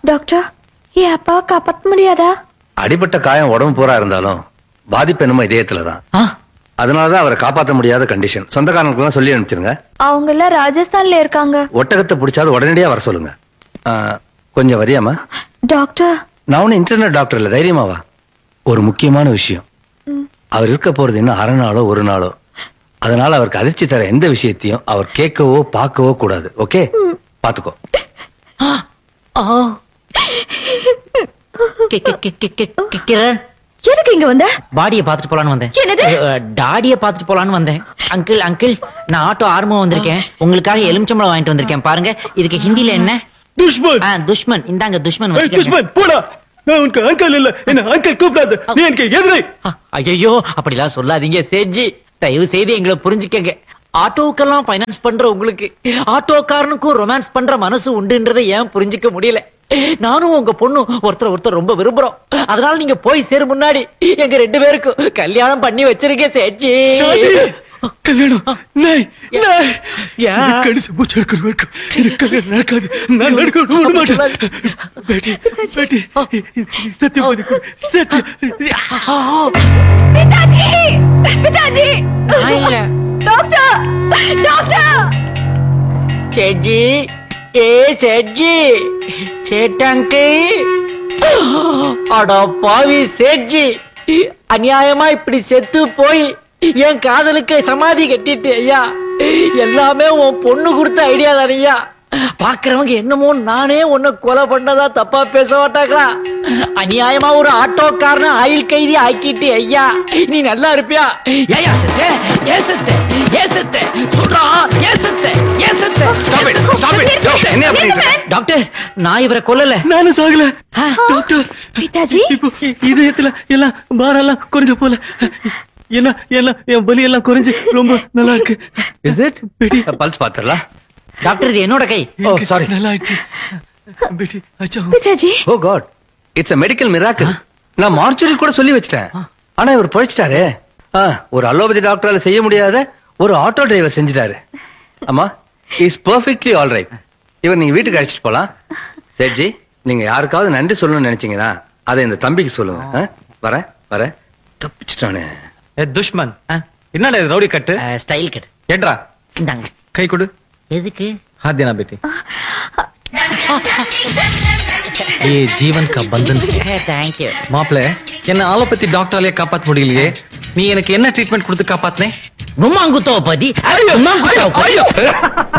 Doctor என் அப்பாவை காப்பாற்ற முடியாதா அடிபட்ட காயம் உடம்பு பூரா இருந்தாலும் பாதிப்பு என்னமோ இதயத்துல தான் ஆ, அதனாலதான் அவரை காப்பாற்ற முடியாத கண்டிஷன் சொந்தக்காரங்களுக்குலாம் சொல்லி அனுப்பிச்சிருங்க அவங்க எல்லாம் ராஜஸ்தான்ல இருக்காங்க ஒட்டகத்தை பிடிச்சாது உடனடியா வர சொல்லுங்க ஆ, கொஞ்சம் வரியாமா டாக்டர் நான் ஒன்னும் இன்டர்நெட் டாக்டர் இல்ல தைரியமாவா ஒரு முக்கியமான விஷயம் ம். அவர் இருக்க போறது இன்னும் அரை நாளோ ஒரு நாளோ அதனால அவருக்கு அதிர்ச்சி தர எந்த விஷயத்தையும் அவர் கேட்கவோ பார்க்கவோ கூடாது ஓகே பாத்துக்கோ ஆ. கி- கி- கி- கி- கி- கி- கிரண் எதுக்கு இங்க வந்த பாடியை பார்த்துட்டு போலான்னு வந்தேன் என்னது? அஹ், டாடியை பார்த்துட்டு போலான்னு வந்தேன் அங்கிள் அங்கிள் நான் ஆட்டோ ஆர்வம் வந்திருக்கேன் உங்களுக்காக எலுமிச்சம்பழம் வாங்கிட்டு வந்திருக்கேன் பாருங்க இதுக்கு ஹிந்தில என்ன துஷ்மன் ஆ, துஷ்மன் இந்தாங்க துஷ்மன் ஏய், வச்சுக்கங்க. துஷ்மன் போடா நான் உனக்கு அங்கிள் இல்ல என்ன அங்கிள் கூப்பிடாத நீ எனக்கு எதிரை ஆ, ஐயையோ அப்படிலாம் சொல்லாதீங்க சேஜி தயவு செய்து எங்களை புரிஞ்சுக்கங்க ஆட்டோக்கெல்லாம் ஃபைனான்ஸ் பண்ற உங்களுக்கு ஆட்டோக்காரனுக்கும் ரொமான்ஸ் பண்ற மனசு உண்டுன்றதை ஏன் புரிஞ்சுக்க முடியல நானும் உங்க பொண்ணு ஒருத்தர் ஒருத்தர் ரொம்ப விரும்புறோம் அதனால நீங்க போய் சேர முன்னாடி எங்க ரெண்டு பேருக்கும் கல்யாணம் பண்ணி வச்சிருக்கேன் சேச்சி ஷாதி கல்யாணம் நாய் நாய் யா. எனக்கு கடிச்சு மூச்சு எடுக்கிற வரைக்கும் எனக்கு கல்யாணம் நடக்காது நான் நடக்க விட மாட்டேன் பேட்டி பேட்டி சத்தியம் பண்ணி கொடு சத்தியம் பிதாஜி பிதாஜி நான் இல்ல. டாக்டர் டாக்டர் சேஜி ஏ சேஜி சேட்டாங்கு அட பாவி சேட்ஜி அநியாயமா இப்படி செத்து போய் என் காதலுக்கு சமாதி கட்டிட்டு ஐயா எல்லாமே உன் பொண்ணு கொடுத்த ஐடியா தானையா பாக்குறவங்க என்னமோ நானே உன்னை கொலை பண்ணதா தப்பா பேச மாட்டாங்களா அநியாயமா ஒரு ஆட்டோக்காரன ஆயுள் கைதி ஆக்கிட்டு ஐயா நீ நல்லா இருப்பியா ஏயா செத்த ஏ செத்த ஏ செத்த சொல்றா ஏ செத்த ஏ செத்த என்ன பண்ணிட்டு இருக்க? டாக்டர் நான் இவரை கொல்லல நானும் சாகல டாக்டர் பிதாஜி இப்போ இதயத்துல எல்லாம் பாரெல்லாம் குறைஞ்ச போல என்ன எல்லாம் என் வலி எல்லாம் குறைஞ்சு ரொம்ப நல்லா இருக்கு இஸ் இட் பேட்டி பல்ஸ் பாத்துறலாம் டாக்டர் இது என்னோட கை ஓ சாரி நல்லா ஆயிடுச்சு பேட்டி அச்சா பிதாஜி oh God it's a medical miracle நான் மார்ச்சுரி கூட சொல்லி வச்சிட்டேன் ஆனா இவர் பழிச்சிட்டாரே ஆ, ஒரு அலோபதி டாக்டரால செய்ய முடியாத ஒரு ஆட்டோ டிரைவர் செஞ்சிட்டாரு அம்மா இஸ் பெர்ஃபெக்ட்லி ஆல் ரைட் இவர் நீங்க வீட்டுக்கு அழைச்சிட்டு போலாம் சேட்ஜி நீங்க யாருக்காவது நன்றி சொல்லணும்னு நினைச்சீங்கன்னா அதை இந்த தம்பிக்கு சொல்லுங்க ஆ? வரேன் வரேன் தப்பிச்சிட்டானே ஏ துஷ்மன் ஆ, என்னடா இது ரவுடி கட்டு அஹ், ஸ்டைல் கட் ஏட்ரா இந்தாங்க கை கொடு எதுக்கு हाथ देना बेटी ये जीवन का बंधन தேங்க்யூ மாப்பிள்ள என்ன ஆலோபதி டாக்டராலே காப்பாத்த முடியலையே நீ எனக்கு என்ன ட்ரீட்மெண்ட் கொடுத்து காப்பாத்தினே கும்மாங்குத்தோ பதி கும்மாங்குத்தோ பதி